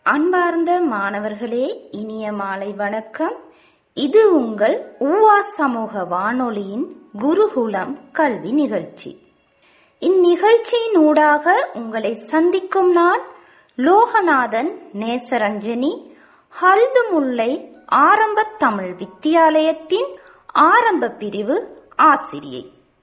அன்பார்ந்த மாணவர்களே இனிய மாலை வணக்கம் இது உங்கள் ஊவா சமூக வானொலியின் குருகுலம் கல்வி நிகழ்ச்சி இந்நிகழ்ச்சியின் ஊடாக உங்களை சந்திக்கும் நான் லோகநாதன் நேசரஞ்சனி ஹல்துமுல்லை ஆரம்ப தமிழ் வித்தியாலயத்தின் ஆரம்ப பிரிவு ஆசிரியை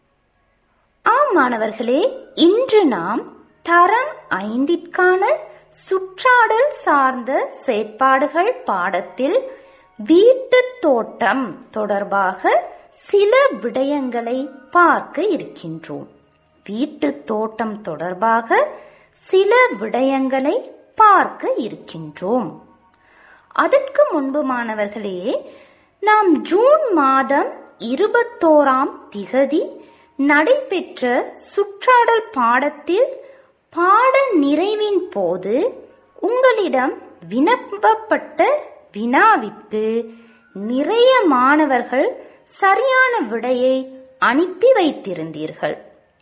ஆம் மாணவர்களே இன்று நாம் தரம் ஐந்திற்கான சுற்றாடல் சார்ந்த செயற்பாடுகள் பாடத்தில் வீட்டுத் தோட்டம் தொடர்பாக சில விடயங்களை பார்க்க இருக்கின்றோம் வீட்டுத் தோட்டம் தொடர்பாக சில விடயங்களை பார்க்க இருக்கின்றோம் அதற்கு முன்பு மாணவர்களே நாம் ஜூன் மாதம் இருபத்தோராம் திகதி நடைபெற்ற சுற்றாடல் பாடத்தில் பாட நிறைவின் போது உங்களிடம் வினப்பப்பட்ட வினாவிற்கு நிறைய மாணவர்கள் சரியான விடையை அனுப்பி வைத்திருந்தீர்கள்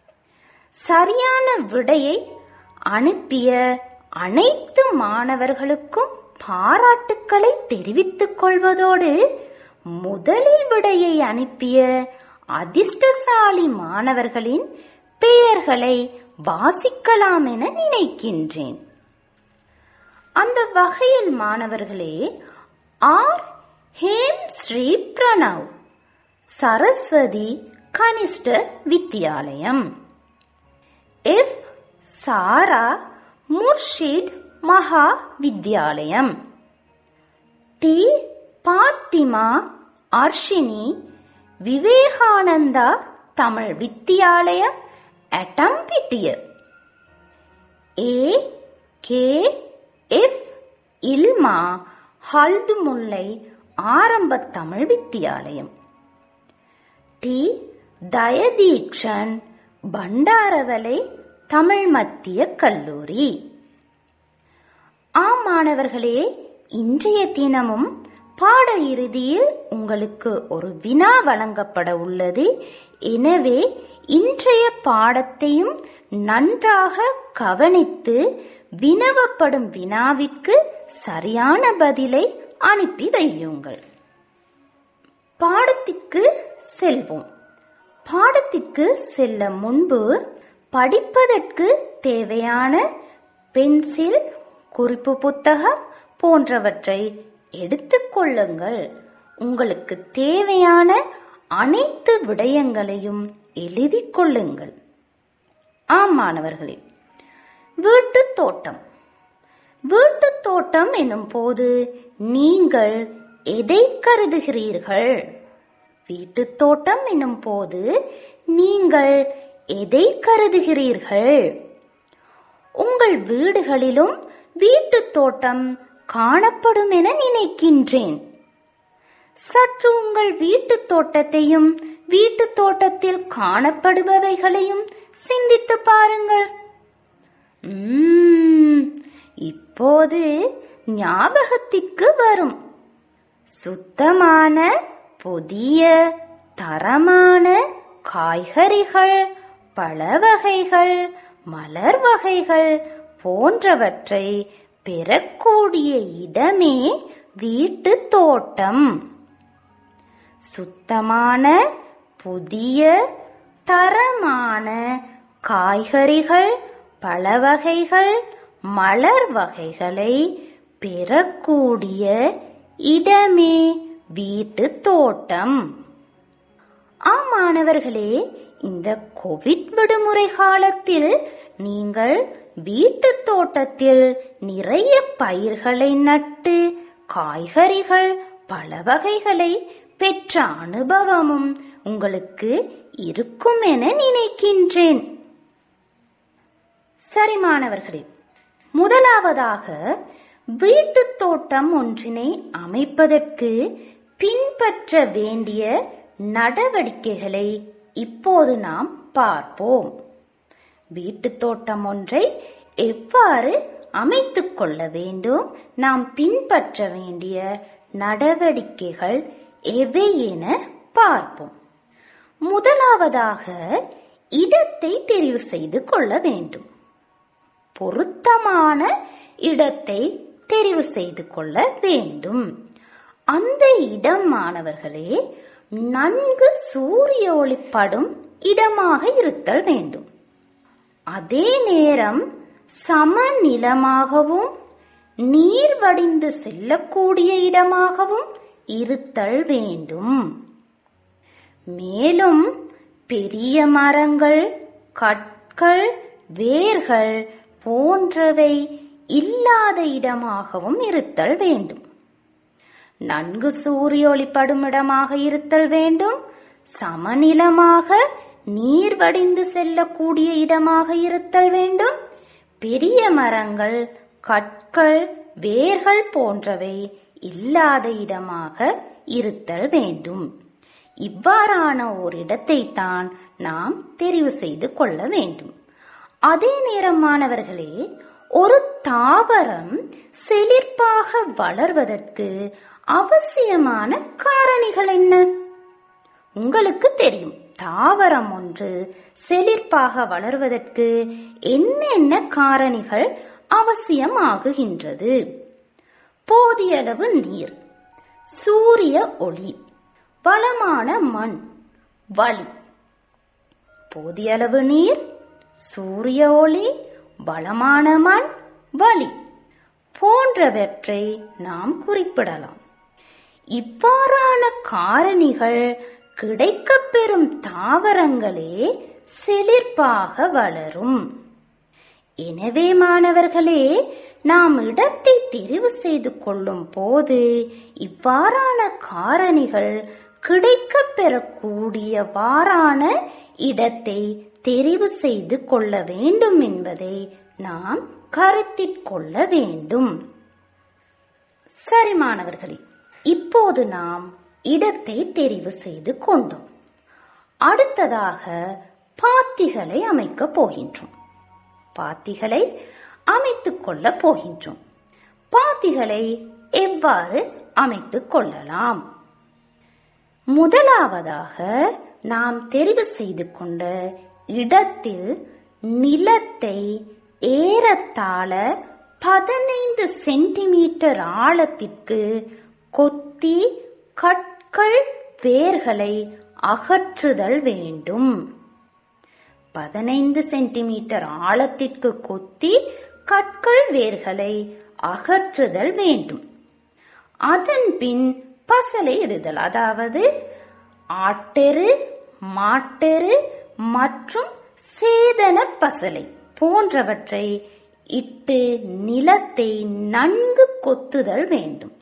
சரியான விடையை அனுப்பிய அனைத்து மாணவர்களுக்கும் பாராட்டுக்களை தெரிவித்துக் கொள்வதோடு முதலில் விடையை அனுப்பிய அதிர்ஷ்டசாலி மாணவர்களின் பெயர்களை வாசிக்கலாம் என நினைக்கின்றேன் அந்த வகையில் மாணவர்களே ஆர் ஹேம் ஸ்ரீ பிரணவ் சரஸ்வதி கனிஷ்ட வித்தியாலயம் எஃப் சாரா முர்ஷித் மகா வித்யாலயம் டி பாத்திமா அர்ஷினி விவேகானந்தா தமிழ் வித்தியாலயம் Attampitiya A K F Ilma Haldummulla ஆரம்ப தமிழ் வித்தியாலயம் டி தயதீக்ஷன் பண்டாரவலை தமிழ் மத்திய கல்லூரி ஆம் மாணவர்களே இன்றைய தினமும் பாட இறுதியில் உங்களுக்கு ஒரு வினா வழங்கப்பட உள்ளது எனவே இன்றைய பாடத்தையும் நன்றாக கவனித்து வினவப்படும் வினாவிற்கு சரியான பதிலை அனுப்பி வையுங்கள் பாடத்திற்கு செல்வோம் பாடத்திற்கு செல்ல முன்பு படிப்பதற்கு தேவையான பென்சில் குறிப்பு புத்தகம் போன்றவற்றை எடுத்துக்கொள்ளுங்கள் உங்களுக்கு தேவையான அனைத்து விடயங்களையும் எழுதிக் கொள்ளுங்கள் ஆம் மாணவர்களே வீட்டுத் தோட்டம் வீட்டுத் தோட்டம் என்னும் போது நீங்கள் எதை கருதுகிறீர்கள் வீட்டுத் தோட்டம் என்னும் போது நீங்கள் எதை கருதுகிறீர்கள் உங்கள் வீடுகளிலும் வீட்டுத் தோட்டம் காணப்படும் என நினைக்கின்றேன் சற்று உங்கள் வீட்டுத் தோட்டத்தையும் வீட்டுத் தோட்டத்தில் காணப்படுபவைகளையும் சிந்தித்து பாருங்கள் உம், இப்போது ஞாபகத்திற்கு வரும் சுத்தமான புதிய தரமான காய்கறிகள் பழ வகைகள் மலர் வகைகள் போன்றவற்றை பெறக்கூடிய இடமே வீட்டு தோட்டம் சுத்தமான புதிய தரமான காய்கறிகள் பழ வகைகள் மலர் வகைகளை பெறக்கூடிய இடமே வீட்டு தோட்டம் ஆம் மாணவர்களே இந்த கோவிட் விடுமுறை காலத்தில் நீங்கள் வீட்டுத் தோட்டத்தில் நிறைய பயிர்களை நட்டு காய்கறிகள் பல வகைகளை பெற்ற அனுபவமும் உங்களுக்கு இருக்கும் என நினைக்கின்றேன் சரி மாணவர்களே முதலாவதாக வீட்டுத் தோட்டம் ஒன்றினை அமைப்பதற்கு பின்பற்ற வேண்டிய நடவடிக்கைகளை இப்போது நாம் பார்ப்போம் வீட்டுத் தோட்டம் ஒன்றை எவ்வாறு அமைத்துக் கொள்ள வேண்டும் நாம் பின்பற்ற வேண்டிய நடவடிக்கைகள் எவை என பார்ப்போம் முதலாவதாக இடத்தை தெரிவு செய்து கொள்ள வேண்டும் பொருத்தமான இடத்தை தெரிவு செய்து கொள்ள வேண்டும் அந்த இடம் மாணவர்களே நன்கு சூரிய ஒளி படும் இடமாக இருத்தல் வேண்டும் அதே நேரம் சமநிலமாகவும் நீர் வடிந்து செல்லக்கூடிய இடமாகவும் இருத்தல் வேண்டும் மேலும் பெரிய மரங்கள் கற்கள் வேர்கள் போன்றவை இல்லாத இடமாகவும் இருத்தல் வேண்டும் நன்கு சூரிய ஒளி படும் இடமாக இருத்தல் வேண்டும் சமநிலமாக நீர் வடிந்து செல்லக்கூடிய இடமாக இருத்தல் வேண்டும் பெரிய மரங்கள் கற்கள் வேர்கள் போன்றவை இல்லாத இடமாக இருத்தல் வேண்டும் இவ்வாறான ஒரு இடத்தை தான் நாம் தெரிவு செய்து கொள்ள வேண்டும் அதே நேரம் மாணவர்களே ஒரு தாவரம் செழிப்பாக வளர்வதற்கு அவசியமான காரணிகள் என்ன உங்களுக்கு தெரியும் தாவரம் ஒன்று செழிப்பாக வளர்வதற்கு என்னென்ன காரணிகள் அவசியமாகுகின்றது போதிய அளவு நீர் சூரிய ஒளி வளமான மண் வளி போதிய அளவு நீர் சூரிய ஒளி வளமான மண் வளி போன்றவற்றை நாம் குறிப்பிடலாம் இவ்வாறான காரணிகள் கிடைக்கப்பெறும் தாவரங்களே செழிப்பாக வளரும் எனவே மாணவர்களே நாம் இடத்தை தெரிவு செய்து கொள்ளும் போது இவ்வாறான காரணிகள் கிடைக்கப் பெறக்கூடியவாறான இடத்தை தெரிவு செய்து கொள்ள வேண்டும் என்பதை நாம் கருத்தில் கொள்ள வேண்டும் சரி மாணவர்களே இப்போது நாம் இடத்தை தெரிவு செய்து கொண்டோம் அடுத்ததாக பாத்திகளை அமைக்கப் போகின்றோம் பாத்திகளை அமைத்துக் கொள்ளப் போகின்றோம் பாத்திகளை எவ்வாறு அமைத்துக் கொள்ளலாம் முதலாவதாக நாம் தெரிவு செய்து கொண்ட இடத்தில் நிலத்தை ஏறத்தாழ பதினைந்து சென்டிமீட்டர் ஆழத்திற்கு கொத்தி கற்கள் வேர்களை அகற்றுதல் வேண்டும் பதினைந்து சென்டிமீட்டர் ஆழத்திற்கு கொத்தி கற்கள் வேர்களை அகற்றுதல் வேண்டும் அதன் பின் பசலை இடுதல் அதாவது ஆட்டெரு மாட்டெரு மற்றும் சேதன பசலை போன்றவற்றை இட்டு நிலத்தை நன்கு கொத்துதல் வேண்டும்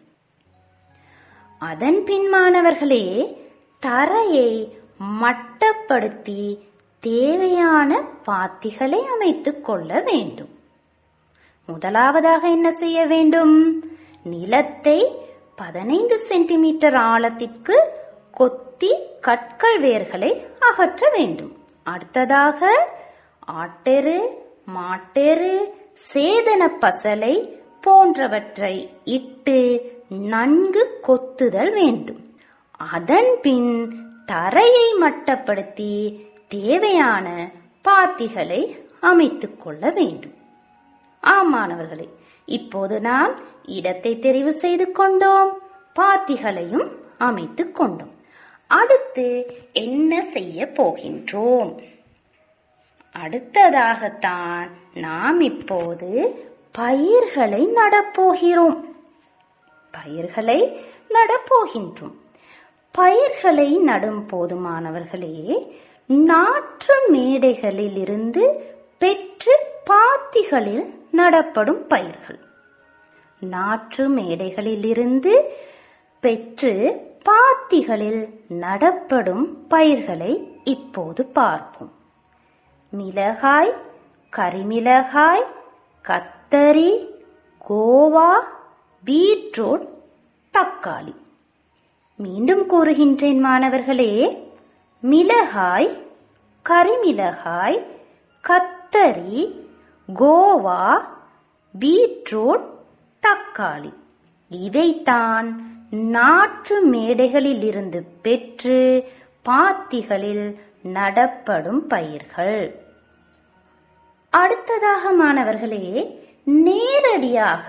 அதன் பின் மாணவர்களே தரையை மட்டப்படுத்தி தேவையான பாத்திகளை அமைத்துக் கொள்ள வேண்டும் முதலாவதாக என்ன செய்ய வேண்டும் நிலத்தை பதினைந்து சென்டிமீட்டர் ஆழத்திற்கு கொத்தி கற்கள் வேர்களை அகற்ற வேண்டும் அடுத்ததாக ஆட்டெரு மாட்டெரு சேதன பசலை போன்றவற்றை இட்டு நன்கு கொத்துதல் வேண்டும் அதன் பின் தரையை மட்டப்படுத்தி தேவையான பாத்திகளை அமைத்துக் கொள்ள வேண்டும் ஆம் மாணவர்களே இப்போது நாம் இடத்தை தெரிவு செய்து கொண்டோம் பாத்திகளையும் அமைத்துக் கொண்டோம் அடுத்து என்ன செய்ய போகின்றோம் அடுத்ததாகத்தான் நாம் இப்போது பயிர்களை நடப்போகிறோம் பயிர்களை நடப்போகின்றோம் பயிர்களை நடும் போது மாணவர்களே நாற்று மேடைகளில் இருந்து பெற்று பாத்திகளில் நடப்படும் பயிர்கள் நாற்று மேடைகளில் இருந்து பெற்று பாத்திகளில் நடப்படும் பயிர்களை இப்போது பார்ப்போம் மிளகாய் கரிமிளகாய் கத்தரி கோவா பீட்ரூட் தக்காளி மீண்டும் கூறுகின்றேன் மாணவர்களே மிளகாய் கரிமிளகாய் கத்தரி கோவா பீட்ரூட் தக்காளி இவைதான் நாற்று மேடைகளில் இருந்து பெற்று பாத்திகளில் நடப்படும் பயிர்கள் அடுத்ததாக மாணவர்களே நேரடியாக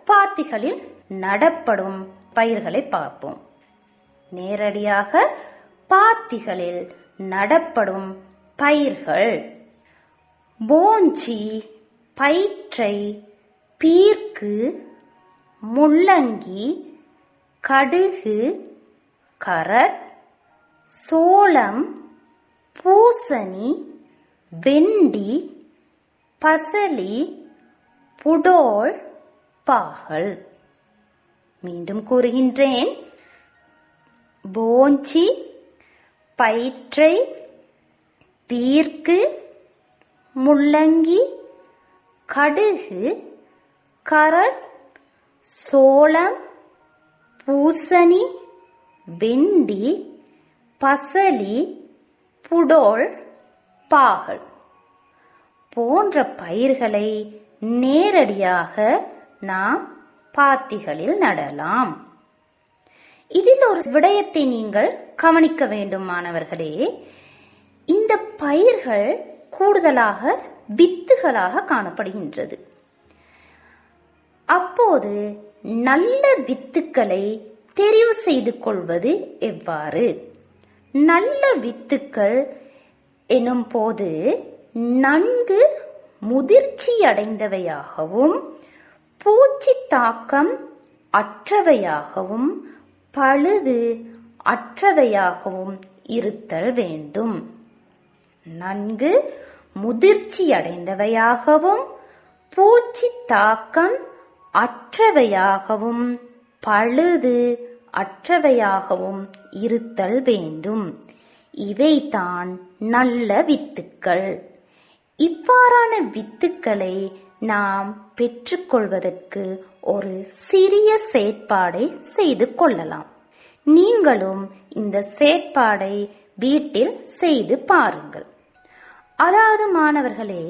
பாத்திகளில் நடப்படும் பயிர்களை பார்ப்போம் நேரடியாக பாத்திகளில் நடப்படும் பயிர்கள் போஞ்சி பயிற்றை பீர்க்கு முள்ளங்கி கடுகு கரட் சோளம் பூசணி வெண்டி பசலி புடோல் பாகல் மீண்டும் கூறுகின்றேன் போஞ்சி பயிற்றை பீர்க்கு முள்ளங்கி கடுகு கரட் சோளம் பூசணி வெண்டி பசலி புடோல் பாகல் போன்ற பயிர்களை நேரடியாக நாம் பாத்திகளில் நடலாம் இதில் ஒரு விடயத்தை நீங்கள் கவனிக்க வேண்டும் மாணவர்களே இந்த பயிர்கள் கூடுதலாக வித்துகளாக காணப்படுகின்றது அப்போது நல்ல வித்துக்களை தெரிவு செய்து கொள்வது எவ்வாறு நல்ல வித்துக்கள் எனும் போது நன்கு முதிர்ச்சி அடைந்தவையாகவும் பூச்சி தாக்கம் அற்றவையாகவும் பழுது அற்றவையாகவும் இருத்தல் வேண்டும் நன்கு முதிர்ச்சி அடைந்தவையாகவும் பூச்சி தாக்கம் அற்றவையாகவும் பழுது அற்றவையாகவும் இருத்தல் வேண்டும் இவைதான் நல்ல வித்துக்கள் இவ்வாறான வித்துக்களை நாம் பெற்றுக்கொள்வதற்கு ஒரு சிறிய செயற்பாடை செய்து கொள்ளலாம் நீங்களும் இந்த செயற்பாடை வீட்டில் செய்து பாருங்கள் அதாவது மாணவர்களே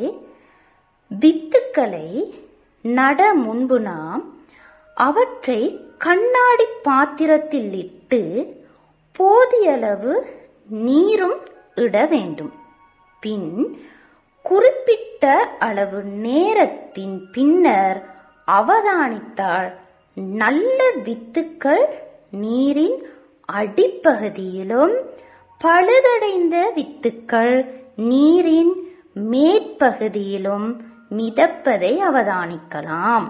வித்துக்களை நட முன்பு நாம் அவற்றை கண்ணாடி பாத்திரத்தில் இட்டு போதியளவு நீரும் இட வேண்டும் பின் குறிப்பிட்ட அளவு நேரத்தின் பின்னர் அவதானித்தால் நல்ல வித்துக்கள் நீரின் அடிப்பகுதியிலும் பழுதடைந்த வித்துக்கள் நீரின் மேற்பகுதியிலும் மிதப்பதை அவதானிக்கலாம்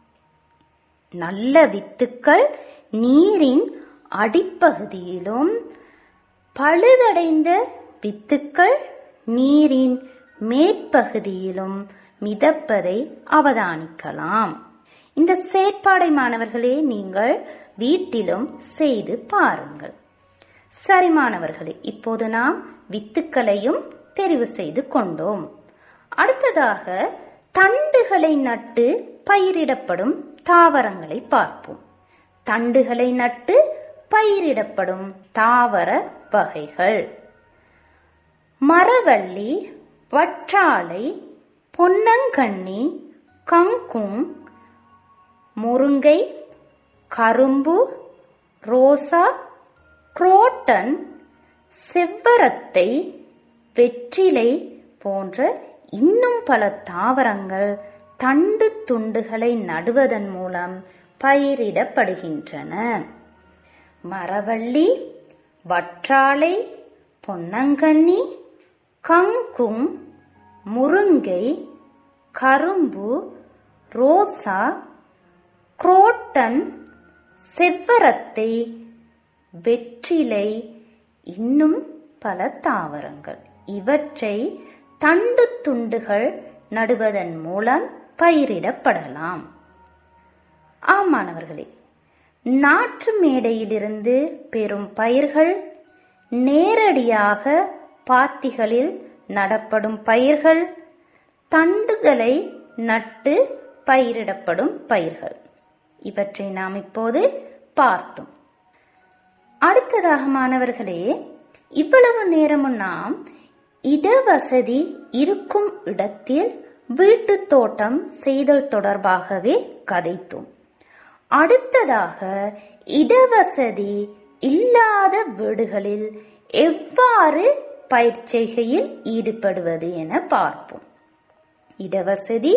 நல்ல வித்துக்கள் நீரின் அடிப்பகுதியிலும் பழுதடைந்த வித்துக்கள் நீரின் மேற்பகுதியிலும் மிதப்பதை அவதானிக்கலாம் இந்த செயற்பாடை மாணவர்களே நீங்கள் வீட்டிலும் செய்து பாருங்கள் சரி மாணவர்களே இப்போது நாம் வித்துக்களையும் தெரிவு செய்து கொண்டோம் அடுத்ததாக தண்டுகளை நட்டு பயிரிடப்படும் தாவரங்களை பார்ப்போம் தண்டுகளை நட்டு பயிரிடப்படும் தாவர வகைகள் மரவள்ளி வற்றாழை பொன்னங்கண்ணி கங்கும் முருங்கை கரும்பு ரோசா குரோட்டன் செவ்வரத்தை வெற்றிலை போன்ற இன்னும் பல தாவரங்கள் தண்டு துண்டுகளை நடுவதன் மூலம் பயிரிடப்படுகின்றன மரவள்ளி வற்றாழை பொன்னங்கண்ணி கங்கும் முருங்கை கரும்பு ரோசா குரோட்டன் செவ்வரத்தை வெற்றிலை இன்னும் பல தாவரங்கள் இவற்றை தண்டு துண்டுகள் நடுவதன் மூலம் பயிரிடப்படலாம் ஆமாணவர்களே நாற்று மேடையிலிருந்து பெறும் பயிர்கள் நேரடியாக பாத்திகளில் நடப்படும் பயிர்கள் தண்டுகளை நட்டு பயிரிடப்படும் பயிர்கள் இவற்றை நாம் இப்போது பார்த்தோம் அடுத்ததாக மாணவர்களே இவ்வளவு நேரமும் நாம் இடவசதி இருக்கும் இடத்தில் வீட்டு தோட்டம் செய்தல் தொடர்பாகவே கதைத்தோம் அடுத்ததாக இடவசதி இல்லாத வீடுகளில் எவ்வாறு பயிற்சிகையில் ஈடுபடுவது என பார்ப்போம் இடவசதி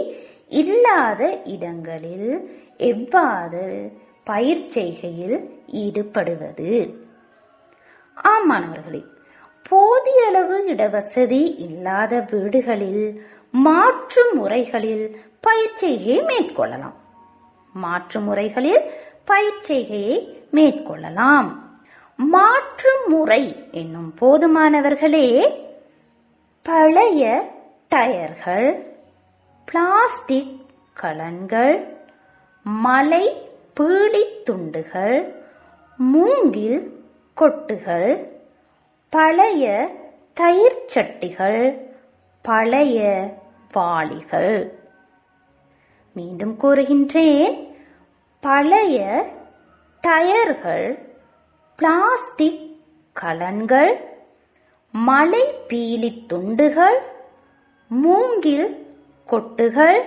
இல்லாத இடங்களில் எவ்வாறு பயிர் செய்கையில் ஈடுபடுவது ஆம் மாணவர்களே போதிய அளவு இடவசதி இல்லாத வீடுகளில் மாற்று முறைகளில் பயிற்சியை மேற்கொள்ளலாம் மாற்று முறைகளில் பயிற்சிகையை மேற்கொள்ளலாம் மாற்று முறை என்னும் போதுமானவர்களே பழைய டயர்கள் பிளாஸ்டிக் கலன்கள் மலை பீளித் துண்டுகள் மூங்கில் கொட்டுகள் பழைய தயிர் சட்டிகள் பழைய வாளிகள் மீண்டும் கூறுகின்றேன் பழைய டயர்கள் பிளாஸ்டிக் கலன்கள் மலை பீலி துண்டுகள் மூங்கில் கொட்டுகள்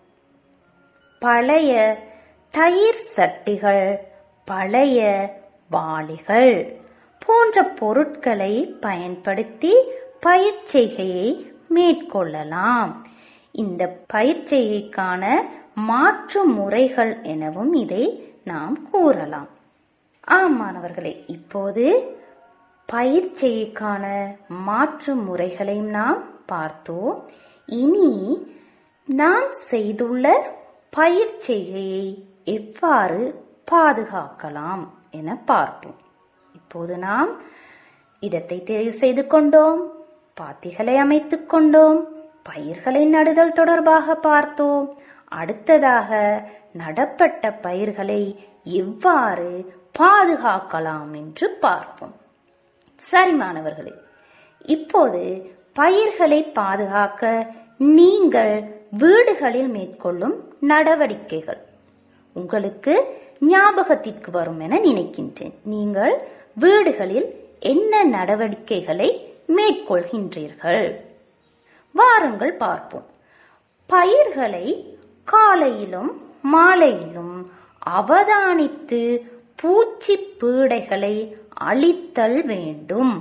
பழைய தயிர் சட்டிகள் பழைய வாளிகள் போன்ற பொருட்களை பயன்படுத்தி பயிற்சிகையை மேற்கொள்ளலாம் இந்த பயிற்சிகைக்கான மாற்று முறைகள் எனவும் இதை நாம் கூறலாம் ஆம் மாணவர்களே இப்போது பயிற்சிக்கான மாற்று முறைகளையும் நாம் பார்த்தோம் இனி நாம் செய்துள்ள பயிற்சியை எவ்வாறு பாதுகாக்கலாம் என பார்ப்போம் இப்போது நாம் இடத்தை தெரிவு செய்து கொண்டோம் பாத்திகளை அமைத்துக் கொண்டோம் பயிர்களை நடுதல் தொடர்பாக பார்த்தோம் அடுத்ததாக நடப்பட்ட பயிர்களை எவ்வாறு பாதுகாக்கலாம் என்று பார்ப்போம் சரி மாணவர்களே இப்போது பயிர்களை பாதுகாக்க நீங்கள் வீடுகளில் மேற்கொள்ளும் நடவடிக்கைகள் உங்களுக்கு ஞாபகத்திற்கு வரும் என நினைக்கின்றேன் நீங்கள் வீடுகளில் என்ன நடவடிக்கைகளை மேற்கொள்கின்றீர்கள் வாருங்கள் பார்ப்போம் பயிர்களை காலையிலும் மாலையிலும் அவதானித்து பூச்சி பீடைகளை அழித்தல் வேண்டும்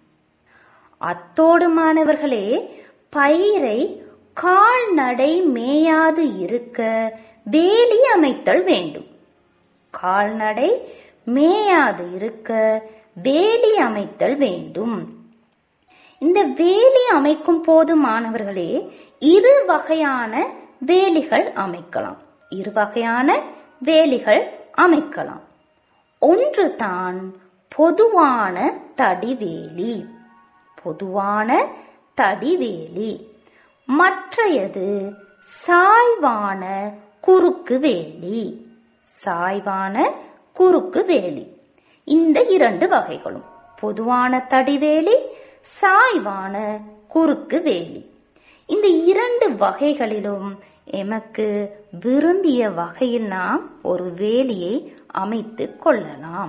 அத்தோடு மாணவர்களே பயிரை கால்நடை மேயாது இருக்க வேலி அமைத்தல் வேண்டும் கால்நடை மேயாது இருக்க வேலி அமைத்தல் வேண்டும் இந்த வேலி அமைக்கும் போது மாணவர்களே இரு வகையான வேலிகள் அமைக்கலாம் இரு வகையான வேலிகள் அமைக்கலாம் ஒன்று தான் பொதுவான தடிவேலி பொதுவான தடிவேலி மற்றையது சாய்வான குறுக்கு வேலி சாய்வான குறுக்கு வேலி இந்த இரண்டு வகைகளும் பொதுவான தடிவேலி சாய்வான குறுக்கு வேலி இந்த இரண்டு வகைகளிலும் எமக்கு விரும்பிய வகையில் நாம் ஒரு வேலியை அமைத்துக் கொள்ளலாம்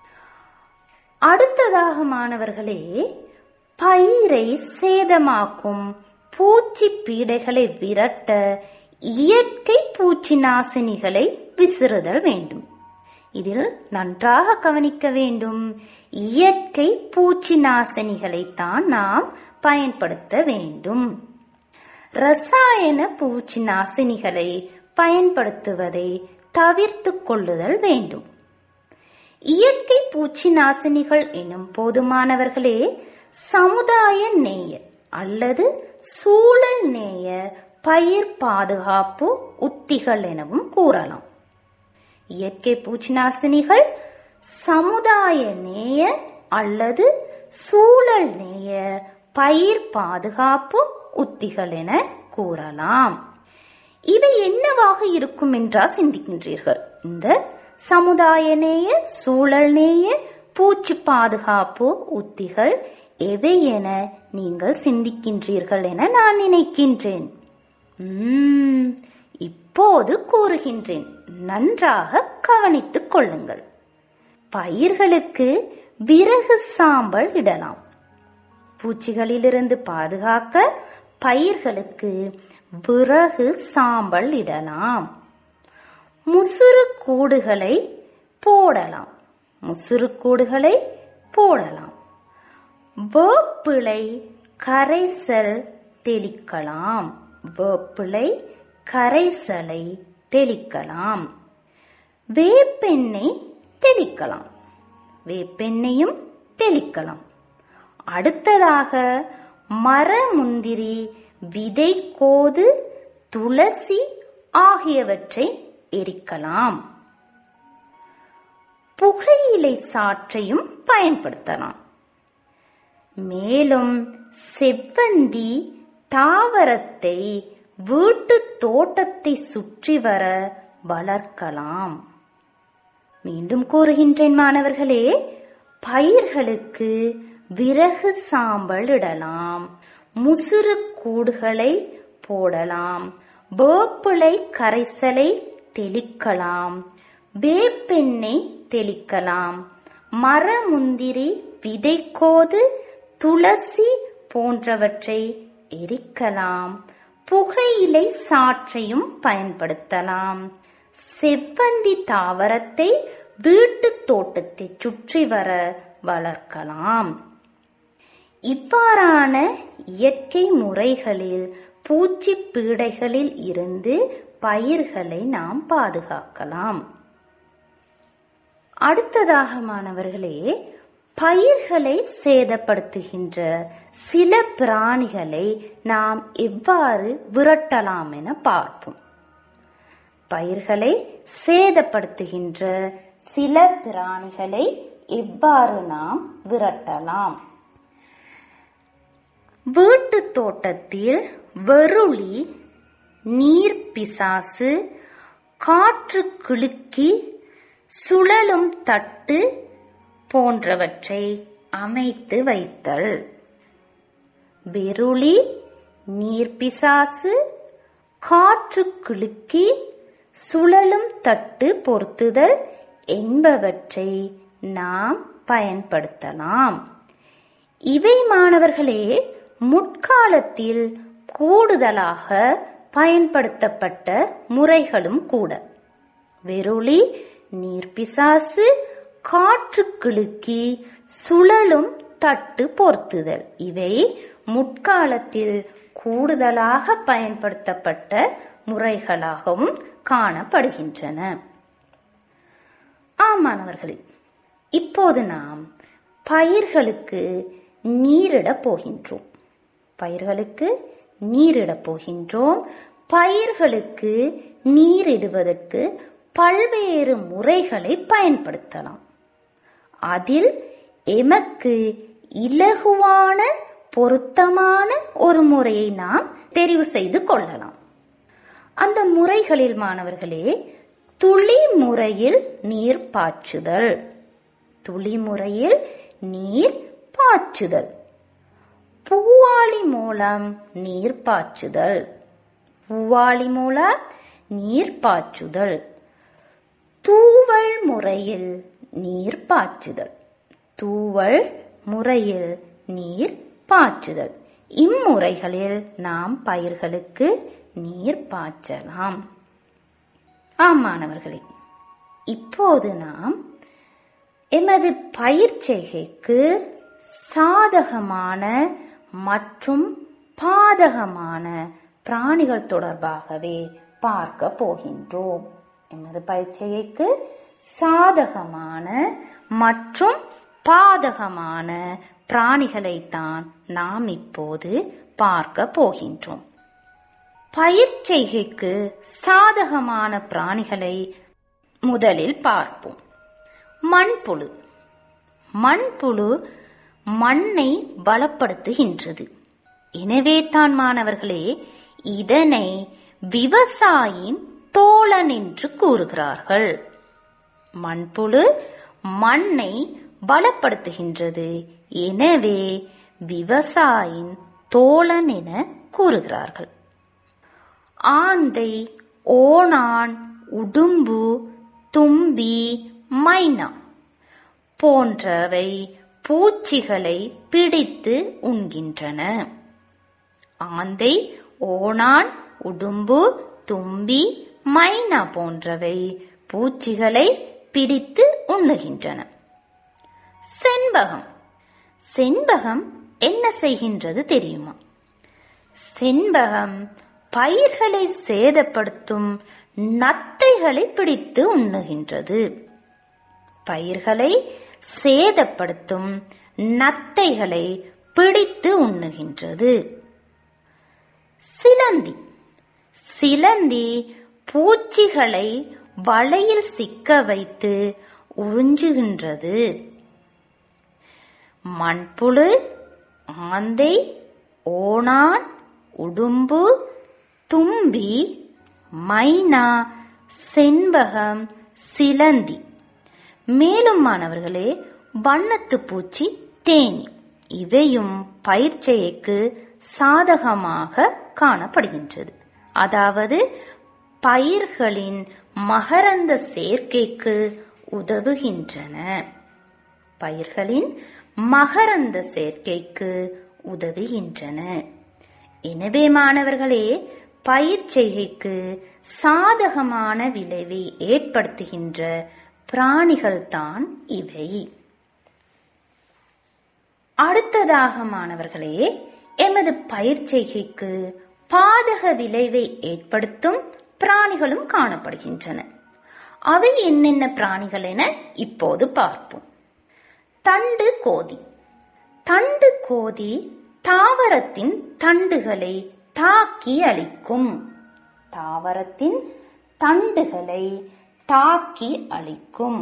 அடுத்ததாக மாணவர்களே பயிரை சேதமாக்கும் பூச்சி பீடைகளை விரட்ட இயற்கை பூச்சி நாசினிகளை விசிறுதல் வேண்டும் இதில் நன்றாக கவனிக்க வேண்டும் இயற்கை பூச்சி நாசினிகளைத்தான் நாம் பயன்படுத்த வேண்டும் ரசாயன பூச்சி நாசினிகளை பயன்படுத்துவதை தவிர்த்து கொள்ளுதல் வேண்டும் இயற்கை பூச்சி நாசினிகள் எனும் போதுமானவர்களே சமுதாய நேய அல்லது சூழல் நேய பயிர் பாதுகாப்பு உத்திகள் எனவும் கூறலாம் இயற்கை பூச்சி நாசினிகள் சமுதாய நேய அல்லது சூழல் நேய பயிர் பாதுகாப்பு உத்திகள் என கூறலாம் இவை என்னவாக இருக்கும் என்றா சிந்திக்கின்றீர்கள் இந்த சமுதாய நேய சூழல் நேய பூச்சி பாதுகாப்பு உத்திகள் எவை என நீங்கள் சிந்திக்கின்றீர்கள் என நான் நினைக்கின்றேன் உம், இப்போது கூறுகின்றேன் நன்றாக கவனித்துக் கொள்ளுங்கள் பயிர்களுக்கு விறகு சாம்பல் இடலாம் பூச்சிகளிலிருந்து பாதுகாக்க பயிர்களுக்கு விறகு சாம்பல் இடலாம் முசுறு கூடுகளை போடலாம் முசுறு கூடுகளை போடலாம் வேப்பிலை கரைசல் தெளிக்கலாம் வேப்பிலை கரைசலை தெளிக்கலாம் வேப்பெண்ணெய் தெளிக்கலாம் வேப்பெண்ணையும் தெளிக்கலாம் அடுத்ததாக மரமுந்திரி விதை கோது துளசி ஆகியவற்றை எரிக்கலாம் புகையிலை சாற்றையும் பயன்படுத்தலாம் மேலும் செவ்வந்தி தாவரத்தை வீட்டு தோட்டத்தை சுற்றி வர வளர்க்கலாம் மீண்டும் கூறுகின்றேன் மாணவர்களே பயிர்களுக்கு விறகு சாம்பல் இடலாம் முசுறு கூடுகளை போடலாம் வேப்பிலை கரைசலை தெளிக்கலாம் வேப்பெண்ணெய் தெளிக்கலாம் மரமுந்திரி விதைக்கோது துளசி போன்றவற்றை எரிக்கலாம் புகையிலை சாற்றையும் பயன்படுத்தலாம் செவ்வந்தி தாவரத்தை வீட்டு தோட்டத்தை சுற்றி வர வளர்க்கலாம் இவ்வாறான இயற்கை முறைகளில் பூச்சி பீடைகளில் இருந்து பயிர்களை நாம் பாதுகாக்கலாம் அடுத்ததாக மாணவர்களே பயிர்களை சேதப்படுத்துகின்ற சில பிராணிகளை நாம் எவ்வாறு விரட்டலாம் என பார்ப்போம் பயிர்களை சேதப்படுத்துகின்ற சில பிராணிகளை எவ்வாறு நாம் விரட்டலாம் வீட்டு தோட்டத்தில் வெருளி நீர் பிசாசு காற்று கிளுக்கி சுழலும் தட்டு போன்றவற்றை அமைத்து வைத்தல் வெருளி நீர்பிசாசு காற்று கிளுக்கி சுழலும் தட்டு பொருத்துதல் என்பவற்றை நாம் பயன்படுத்தலாம் இவை மாணவர்களே முற்காலத்தில் கூடுதலாக பயன்படுத்தப்பட்ட முறைகளும் கூட வெருளி நீர்பிசாசு காற்று கிளுக்கி சுழலும் தட்டு பொருத்துதல் இவை முற்காலத்தில் கூடுதலாக பயன்படுத்தப்பட்ட முறைகளாகவும் காணப்படுகின்றன ஆமாணவர்களே இப்போது நாம் பயிர்களுக்கு நீரிடப் போகின்றோம் பயிர்களுக்கு நீரிடப் போகின்றோம் பயிர்களுக்கு நீரிடுவதற்கு பல்வேறு முறைகளை பயன்படுத்தலாம் அதில் எமக்கு இலகுவான பொருத்தமான ஒரு முறையை நாம் தெரிவு செய்து கொள்ளலாம் அந்த முறைகளில் மாணவர்களே துளி முறையில் நீர் பாய்ச்சுதல் துளி முறையில் நீர் பாய்ச்சுதல் பூவாளி மூலம் நீர் பாய்ச்சுதல் பூவாளி மூலம் நீர் பாய்ச்சுதல் தூவல் முறையில் நீர் பாய்ச்சுதல் தூவல் முறையில் நீர் பாய்ச்சுதல் இம்முறைகளில் நாம் பயிர்களுக்கு நீர் பாய்ச்சலாம் ஆமாணவர்களே இப்போது நாம் எமது பயிர் செய்கைக்கு சாதகமான மற்றும் பாதகமான பிராணிகள் தொடர்பாகவே பார்க்க போகின்றோம் எமது பயிற்சியைக்கு சாதகமான மற்றும் பாதகமான பிராணிகளைத்தான் நாம் இப்போது பார்க்க போகின்றோம் பயிர் செய்கைக்கு சாதகமான பிராணிகளை முதலில் பார்ப்போம் மண்புழு மண்புழு மண்ணை பலப்படுத்துகின்றது எனவே தான் மாணவர்களே இதனை விவசாயியின் தோழன் என்று கூறுகிறார்கள் மண்புழு மண்ணை பலப்படுத்துகின்றது எனவே விவசாயியின் தோழன் என கூறுகிறார்கள் ஆந்தை ஓணான் உடும்பு தும்பி மைனா போன்றவை பூச்சிகளை பிடித்து உண்கின்றன ஆந்தை ஓணான் உடும்பு தும்பி மைனா போன்றவை பூச்சிகளை பிடித்து உண்ணுகின்றன செண்பகம் செண்பகம் என்ன செய்கின்றது தெரியுமா செண்பகம் பயிர்களை சேதப்படுத்தும் நத்தைகளை பிடித்து உண்ணுகின்றது பயிர்களை சேதப்படுத்தும் நத்தைகளை பிடித்து உண்ணுகின்றது சிலந்தி சிலந்தி பூச்சிகளை வலையில் சிக்க வைத்து உறிஞ்சுகின்றது மண்புழு ஆந்தை ஓணான் உடும்பு தும்பி மைனா செண்பகம் சிலந்தி மேலும் மாணவர்களே வண்ணத்து பூச்சி தேனி இவையும் பயிர்ச்செய்கைக்கு சாதகமாக காணப்படுகின்றது அதாவது பயிர்களின் மகரந்த சேர்க்கைக்கு உதவுகின்றன பயிர்களின் மகரந்த சேர்க்கைக்கு உதவுகின்றன எனவே மாணவர்களே பயிர் செய்கைக்கு சாதகமான விளைவை ஏற்படுத்துகின்ற பிராணிகள்தான் இவை அடுத்ததாக மாணவர்களே எமது பயிர் செய்கைக்கு பாதக விளைவை ஏற்படுத்தும் பிராணிகளும் காணப்படுகின்றன அவை என்னென்ன பிராணிகள் என இப்போது பார்ப்போம் தண்டு கோதி தண்டு கோதி தாவரத்தின் தண்டுகளை தாக்கி அழிக்கும் தாவரத்தின் தண்டுகளை தாக்கி அழிக்கும்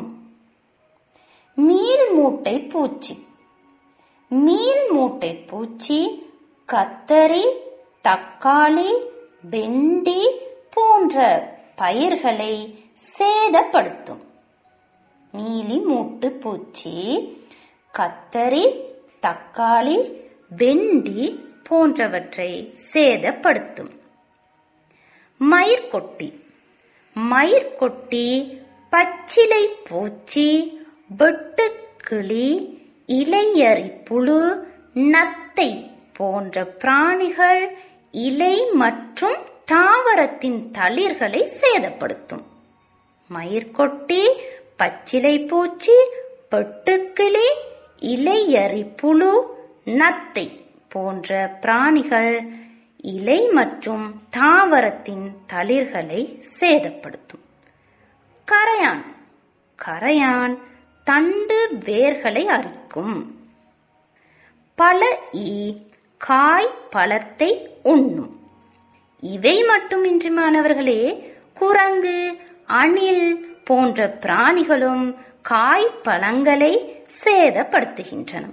மீன் மூட்டை பூச்சி மீன் மூட்டை பூச்சி கத்தரி தக்காளி வெண்டி போன்ற பயிர்களை சேதப்படுத்தும் மீலி மூட்டு பூச்சி கத்தரி தக்காளி வெண்டி போன்றவற்றை சேதப்படுத்தும் மயிர்கொட்டி மயிர்கொட்டி பச்சிலை பூச்சி வெட்டுக்கிளி இலையரி புழு நத்தை போன்ற பிராணிகள் இலை மற்றும் தாவரத்தின் தளிர்களை சேதப்படுத்தும் மயிர்கொட்டி பச்சிலை பூச்சி வெட்டுக்கிளி இலையரி புழு நத்தை போன்ற பிராணிகள் இலை மற்றும் தாவரத்தின் தளிர்களை சேதப்படுத்தும் கரையான் கரையான் தண்டு வேர்களை அரிக்கும் பல ஈ காய் பழத்தை உண்ணும் இவை மட்டுமின்றி மாணவர்களே குரங்கு அணில் போன்ற பிராணிகளும் காய் பழங்களை சேதப்படுத்துகின்றன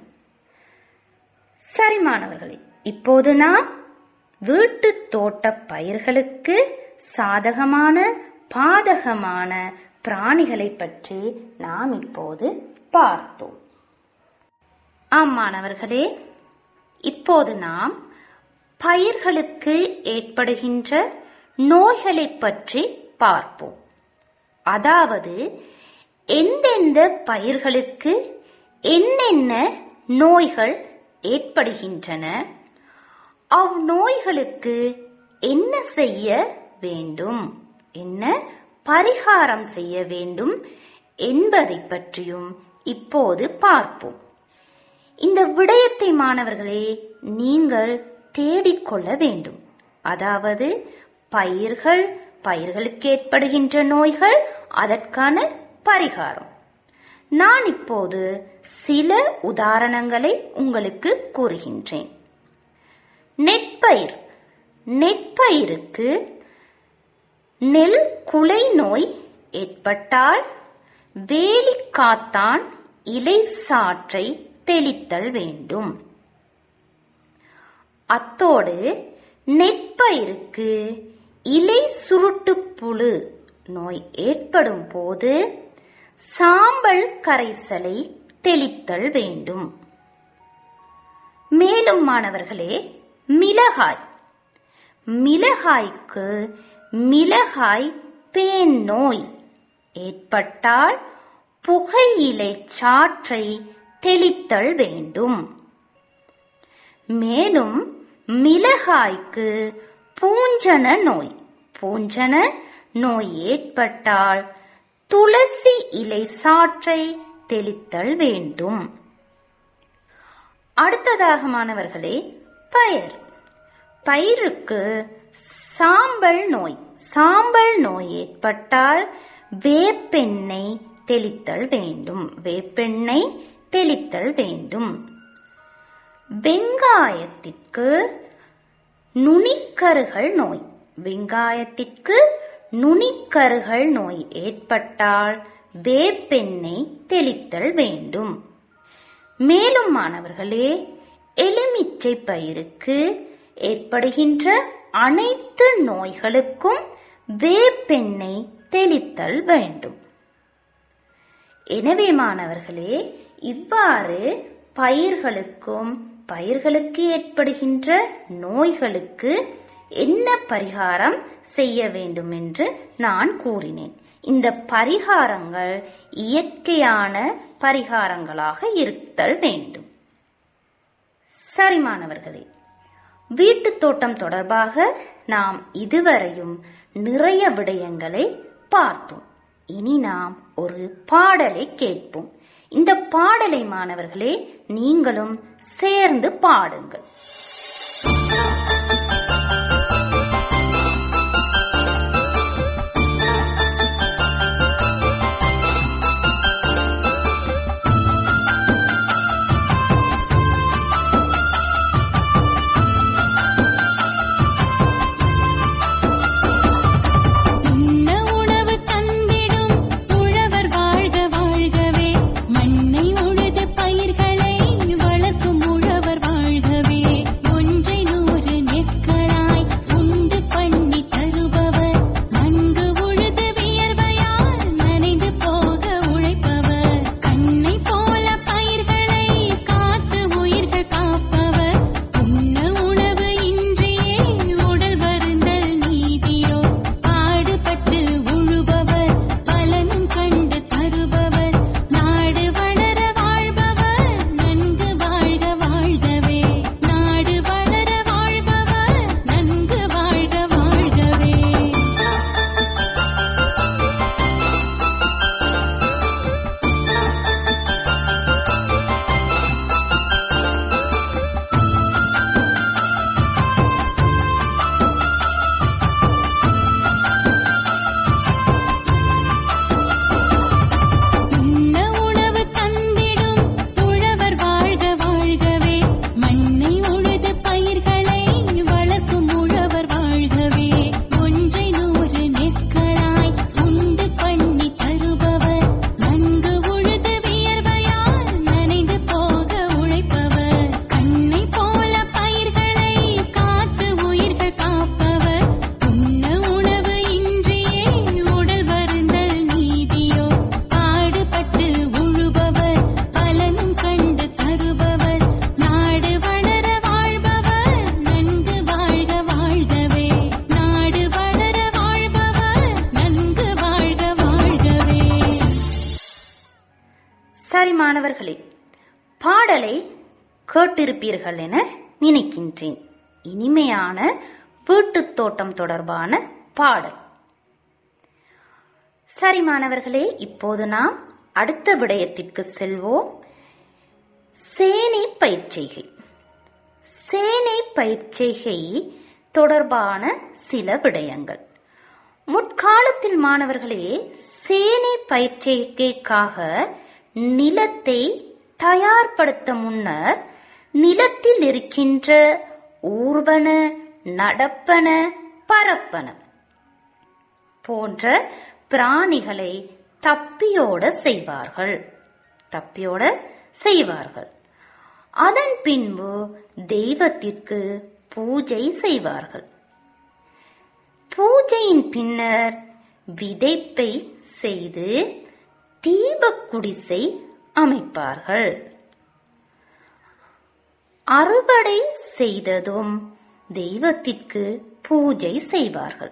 சரி மாணவர்களே இப்போது நாம் வீட்டு தோட்ட பயிர்களுக்கு சாதகமான பாதகமான பிராணிகளை பற்றி நாம் இப்போது பார்த்தோம் ஆம் மாணவர்களே இப்போது நாம் பயிர்களுக்கு ஏற்படுகின்ற நோய்களை பற்றி பார்ப்போம் அதாவது எந்தெந்த பயிர்களுக்கு என்னென்ன நோய்கள் ஏற்படுகின்றன அந்நோய்களுக்கு என்ன செய்ய வேண்டும் என்ன பரிகாரம் செய்ய வேண்டும் என்பதை பற்றியும் இப்போது பார்ப்போம் இந்த விடயத்தை மாணவர்களே நீங்கள் தேடிக்கொள்ள வேண்டும் அதாவது பயிர்கள் பயிர்களுக்கு ஏற்படுகின்ற நோய்கள் அதற்கான பரிகாரம் நான் இப்போது சில உதாரணங்களை உங்களுக்கு கூறுகின்றேன் நெற்பயிர் நெற்பயிருக்கு நெல் குலை நோய் ஏற்பட்டால் வேலிக்காத்தான் இலை சாற்றை தெளித்தல் வேண்டும் அத்தோடு நெற்பயிருக்கு இலை சுருட்டு புழு நோய் ஏற்படும் போது சாம்பல் கரைசலை தெளித்தல் வேண்டும் மேலும் மாணவர்களே மிளகாய் மிளகாய்க்கு மிளகாய் பேன் நோய் ஏற்பட்டால் புகையிலை சாற்றை தெளித்தல் வேண்டும் மேலும் மிளகாய்க்கு பூஞ்சன நோய் பூஞ்சன நோய் ஏற்பட்டால் துளசி இலை சாற்றை தெளித்தல் வேண்டும் அடுத்ததாக மாணவர்களே பயிர் பயிருக்கு சாம்பல் நோய் சாம்பல் நோய் ஏற்பட்டால் வேப்பெண்ணெய் தெளித்தல் வேண்டும் வேப்பெண்ணெய் தெளித்தல் வேண்டும் வெங்காயத்திற்கு நுனிக்கருகள் நோய் வெங்காயத்திற்கு நுனிக்கருகள் நோய் ஏற்பட்டால் வேப்பெண்ணெய் தெளித்தல் வேண்டும் மேலும் மாணவர்களே எலுமிச்சை பயிருக்கு ஏற்படுகின்ற அனைத்து நோய்களுக்கும் வேப்பெண்ணெய் தெளித்தல் வேண்டும் எனவே மாணவர்களே இவ்வாறு பயிர்களுக்கும் பயிர்களுக்கு ஏற்படுகின்ற நோய்களுக்கு என்ன பரிகாரம் செய்ய வேண்டும் என்று நான் கூறினேன் இந்த பரிகாரங்கள் இயற்கையான பரிகாரங்களாக இருத்தல் வேண்டும் சரி மாணவர்களே வீட்டுத் தோட்டம் தொடர்பாக நாம் இதுவரையும் நிறைய விடயங்களை பார்த்தோம் இனி நாம் ஒரு பாடலை கேட்போம் இந்த பாடலை மாணவர்களே நீங்களும் சேர்ந்து பாடுங்கள் உண்ண உணவு தந்திடும் உழவர் வாழ்க வாழ்கவே மண்ணை உழுது பயிர்களை வளர்க்கும் உழவர் வாழ்கவே ஒன்றை நூறு நெற்களாய் உண்டு பண்ணி தருபவர் நன்கு உழுது வியர்வையால் நனைந்து போக உழைப்பவர் கண்ணை போல பயிர்களை காத்து உயிர்கள் காப்பவர் உண்ண உணவு இன்றியே உடல் வருந்தல் நீதியோ பாடுபட்டு உழுபவர் பலனும் கண்டு தருபவர் நாடு வளர வாழ்பவர் நன்கு வாழ்க வாழ்கவே நாடு வளர வாழ்பவர் நன்கு வாழ்க வாழ்கவே உண்ண உணவு தந்திடும் உழவர் வாழ்க வாழ்கவே மண்ணை உழுது பயிர்களை வளர்க்கும் உழவர் வாழ்கவே ஒன்றை நூறு நெற்களாய் உண்டு பண்ணி தருபவர் நன்கு உழுது வியர்வையால் நனைந்து போக உழைப்பவர் கண்ணை போல பயிர்களை காத்து உயிர்கள் காப்பவர் உண்ண உணவு இன்றியே உடல் வருந்தல் நீதியோ பாடுபட்டு உழுபவர் பலனும் கண்டு தருபவர் நாடு வளர வாழ்பவர் நன்கு வாழ்க வாழ்கவே நாடு வளர வாழ்பவர் நன்கு வாழ்க வாழ்கவே சரி மாணவர்களே பாடலை கேட்டிருப்பீர்கள் என நினைக்கின்றேன் இனிமையான வீட்டுத் தோட்டம் தொடர்பான பாடல் சரி மாணவர்களே இப்போது நாம் அடுத்த விடயத்திற்கு செல்வோம் சேனை பயிற்சிகை சேனை பயிற்சிகை தொடர்பான சில விடயங்கள் முற்காலத்தில் மாணவர்களே சேனை பயிற்சிகைக்காக நிலத்தை தயார்படுத்த முன்னர் நிலத்தில் இருக்கின்ற ஊர்வன நடப்பன பரப்பன போன்ற பிராணிகளை தப்பியோட செய்வார்கள் தப்பியோட செய்வார்கள் அதன் பின்பு தெய்வத்திற்கு பூஜை செய்வார்கள் பூஜையின் பின்னர் விதைப்பை செய்து தீபக் குடிசை அமைப்பார்கள் அறுவடை செய்ததும் தெய்வத்திற்கு பூஜை செய்வார்கள்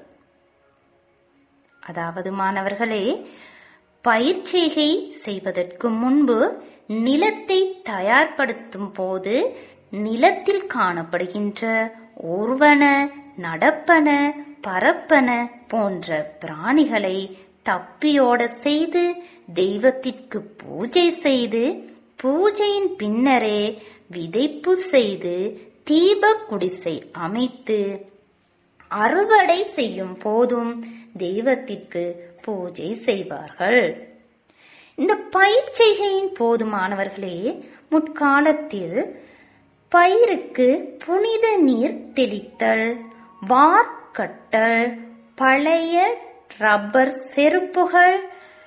அதாவது மாணவர்களே பயிற்சிகை செய்வதற்கு முன்பு நிலத்தை தயார்படுத்தும் போது நிலத்தில் காணப்படுகின்ற ஊர்வன நடப்பன பரப்பன போன்ற பிராணிகளை தப்பியோட செய்து தெய்வத்திற்கு பூஜை செய்து பூஜையின் பின்னரே விதைப்பு செய்து தீப குடிசை அமைத்து அறுவடை செய்யும் போதும் தெய்வத்திற்கு பூஜை செய்வார்கள் இந்த பயிர் செய்கையின் போதுமானவர்களே முற்காலத்தில் பயிருக்கு புனித நீர் தெளித்தல் வார்க்கட்டல் பழைய ரப்பர் செருப்புகள்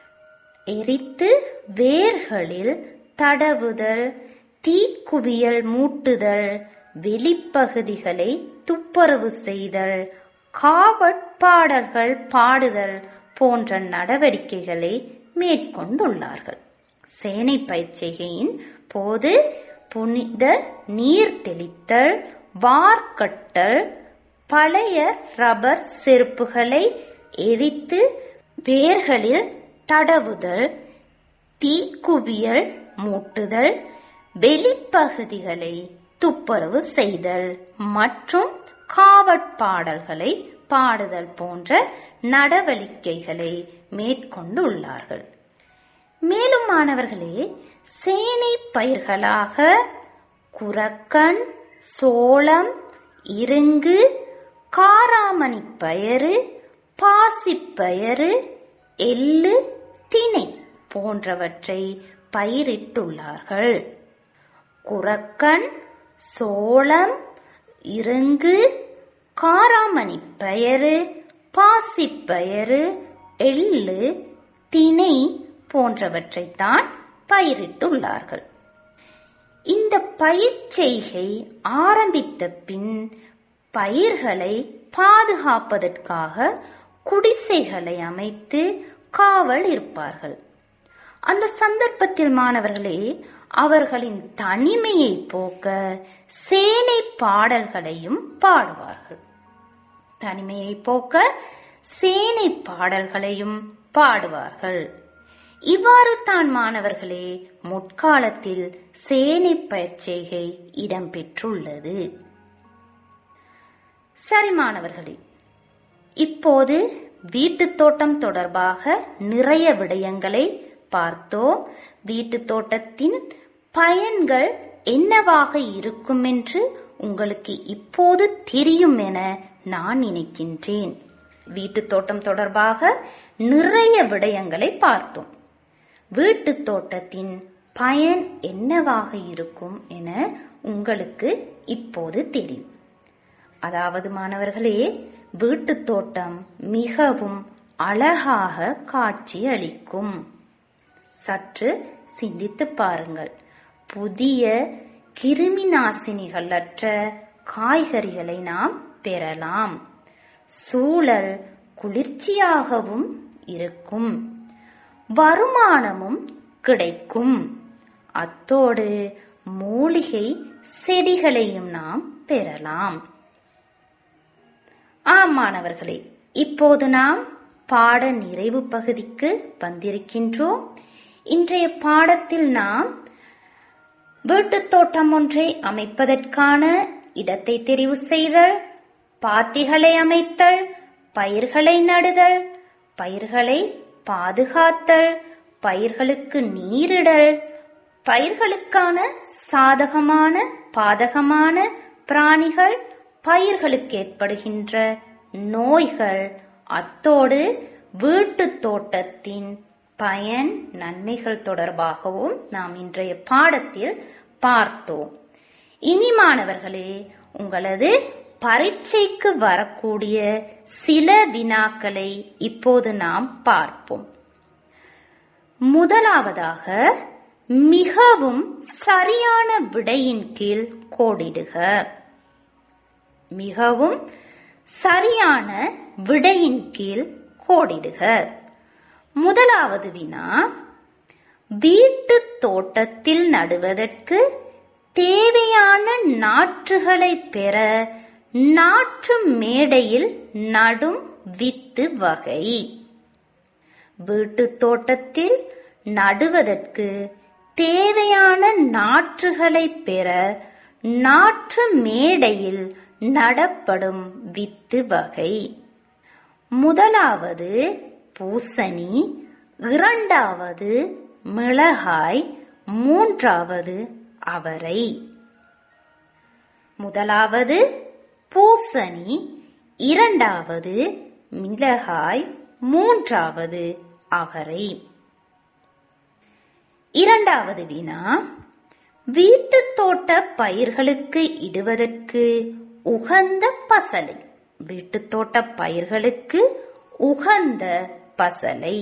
எரித்து வேர்களில் தடவுதல் தீக்குவியல் மூட்டுதல் வெளிப்பகுதிகளை துப்புரவு செய்தல் காவற்பாடல்கள் பாடுதல் போன்ற நடவடிக்கைகளை மேற்கொண்டுள்ளார்கள் சேனை பயிற்சிகையின் போது புனித நீர் தெளித்தல் வார்க்கட்டல் பழைய ரப்பர் செருப்புகளை எரித்து வேர்களில் தடவுதல் தீக்குவியல் மூட்டுதல் வெளிப்பகுதிகளை துப்புரவு செய்தல் மற்றும் காவற்பாடல்களை பாடுதல் போன்ற நடவடிக்கைகளை மேற்கொண்டுள்ளார்கள் மேலும் மாணவர்களே சேனை பயிர்களாக குரக்கன் சோளம் இருங்கு காராமணி பயறு பாசிப்பயறு எள்ளு திணை போன்றவற்றை பயிரிட்டுள்ளார்கள் குரக்கன் சோளம் இருங்கு காராமணி பயறு பாசிப்பயறு எள்ளு திணை போன்றவற்றைத்தான் பயிரிட்டுள்ளார்கள் இந்த பயிர் செய்கை ஆரம்பித்த பின் பயிர்களை பாதுகாப்பதற்காக குடிசைகளை அமைத்து காவல் இருப்பார்கள் அந்த சந்தர்ப்பத்தில் மாணவர்களே அவர்களின் தனிமையை போக்க சேனை பாடல்களையும் பாடுவார்கள் தனிமையை போக்க சேனை பாடல்களையும் பாடுவார்கள் இவ்வாறு தான் மாணவர்களே முற்காலத்தில் சேனை பயிற்சிகை இடம்பெற்றுள்ளது சரி மாணவர்களே இப்போது வீட்டுத் தோட்டம் தொடர்பாக நிறைய விடயங்களை பார்த்தோம் வீட்டுத் தோட்டத்தின் பயன்கள் என்னவாக இருக்கும் என்று உங்களுக்கு இப்போது தெரியும் என நான் நினைக்கின்றேன் வீட்டுத் தோட்டம் தொடர்பாக நிறைய விடயங்களை பார்த்தோம் வீட்டுத் தோட்டத்தின் பயன் என்னவாக இருக்கும் என உங்களுக்கு இப்போது தெரியும் அதாவது மாணவர்களே வீட்டுத் தோட்டம் மிகவும் அழகாக காட்சி அளிக்கும் சற்று சிந்தித்து பாருங்கள் புதிய கிருமி நாசினிகளற்ற காய்கறிகளை நாம் பெறலாம் சூழல் குளிர்ச்சியாகவும் இருக்கும் வருமானமும் கிடைக்கும் அத்தோடு மூலிகை செடிகளையும் நாம் பெறலாம் ஆம் மாணவர்களே இப்போது நாம் பாட நிறைவு பகுதிக்கு வந்திருக்கின்றோம் இன்றைய பாடத்தில் நாம் வீட்டுத் தோட்டம் ஒன்றை அமைப்பதற்கான இடத்தை தெரிவு செய்தல் பாத்திகளை அமைத்தல் பயிர்களை நடுதல் பயிர்களை பாதுகாத்தல் பயிர்களுக்கு நீரிடல் பயிர்களுக்கான சாதகமான பாதகமான பிராணிகள் பயிர்களுக்கு ஏற்படுகின்ற நோய்கள் அத்தோடு வீட்டுத் தோட்டத்தின் பயன் நன்மைகள் தொடர்பாகவும் நாம் இன்றைய பாடத்தில் பார்த்தோம் இனி மாணவர்களே உங்களது பரீட்சைக்கு வரக்கூடிய சில வினாக்களை இப்போது நாம் பார்ப்போம் முதலாவதாக மிகவும் சரியான விடையின் கீழ் கோடிடுக மிகவும் சரியான விடையின் கீழ் கோடிடுக முதலாவது வினா வீட்டு தோட்டத்தில் நடுவதற்கு தேவையான நாற்றுகளை பெற நாற்று மேடையில் நடும் வித்து வகை வீட்டு தோட்டத்தில் நடுவதற்கு தேவையான நாற்றுகளை பெற நாற்று மேடையில் நடப்படும் வித்து வகை முதலாவது பூசணி இரண்டாவது மிளகாய் மூன்றாவது அவரை முதலாவது பூசணி இரண்டாவது மிளகாய் மூன்றாவது அவரை இரண்டாவது வினா வீட்டுத் தோட்ட பயிர்களுக்கு இடுவதற்கு உகந்த பசலை வீட்டுத் தோட்ட பயிர்களுக்கு உகந்த பசலை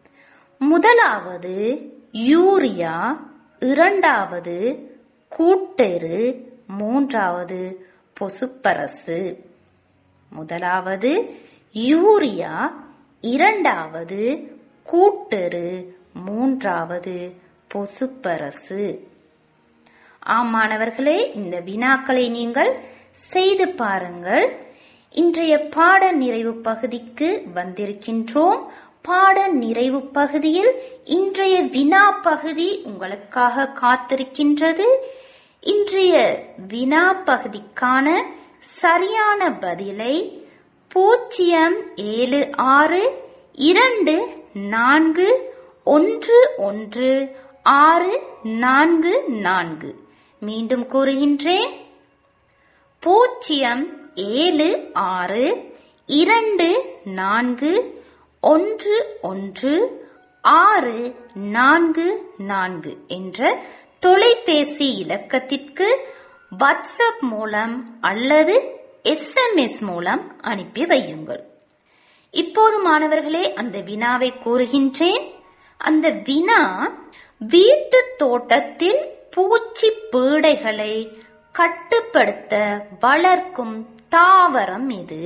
முதலாவது யூரியா இரண்டாவது கூட்டெரு மூன்றாவது பொசுப்பரசு முதலாவது யூரியா இரண்டாவது கூட்டெரு மூன்றாவது பொசுப்பரசு ஆம் மாணவர்களே இந்த வினாக்களை நீங்கள் செய்து பாருங்கள் இன்றைய பாட நிறைவு பகுதிக்கு வந்திருக்கின்றோம் பாட நிறைவு பகுதியில் இன்றைய வினா பகுதி உங்களுக்காக காத்திருக்கின்றது இன்றைய வினா பகுதிக்கான சரியான பதிலை பூஜ்ஜியம் ஏழு ஆறு இரண்டு நான்கு ஒன்று ஒன்று ஆறு நான்கு நான்கு மீண்டும் கூறுகின்றேன் பூஜ்ஜியம் ஏழு ஆறு இரண்டு நான்கு ஒன்று ஒன்று ஆறு நான்கு நான்கு என்ற தொலைபேசி இலக்கத்திற்கு வாட்ஸ்அப் மூலம் அல்லது எஸ்எம்எஸ் மூலம் அனுப்பி வையுங்கள் இப்போது மாணவர்களே அந்த வினாவை கூறுகின்றேன் அந்த வினா வீட்டு தோட்டத்தில் பூச்சி பீடைகளை கட்டுப்படுத்த வளர்க்கும் தாவரம் இது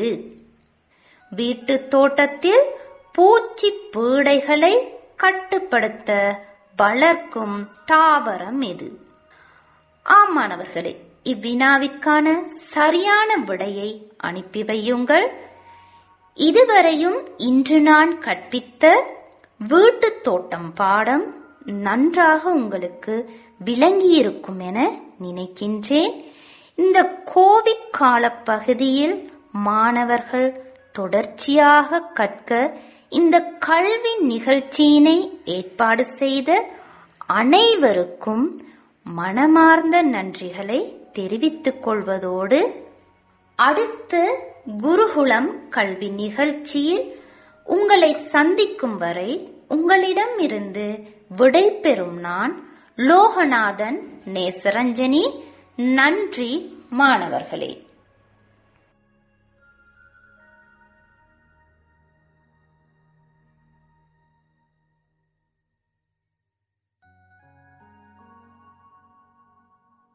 வீட்டு தோட்டத்தில் பூச்சி பீடைகளை கட்டுப்படுத்த வளர்க்கும் தாவரம் இது ஆம் மாணவர்களே இவ்வினாவிற்கான சரியான விடையை அனுப்பி வையுங்கள் இதுவரையும் இன்று நான் கற்பித்த வீட்டுத் தோட்டம் பாடம் நன்றாக உங்களுக்கு விளங்கியிருக்கும் என நினைக்கின்றேன் இந்த கோவிட் கால பகுதியில் மாணவர்கள் தொடர்ச்சியாக கற்க இந்த கல்வி நிகழ்ச்சியினை ஏற்பாடு செய்த அனைவருக்கும் மனமார்ந்த நன்றிகளை தெரிவித்துக் கொள்வதோடு அடுத்த குருகுலம் கல்வி நிகழ்ச்சியில் உங்களை சந்திக்கும் வரை உங்களிடம் இருந்து விடை பெறும் நான் லோகநாதன் நேசரஞ்சனி நன்றி மாணவர்களே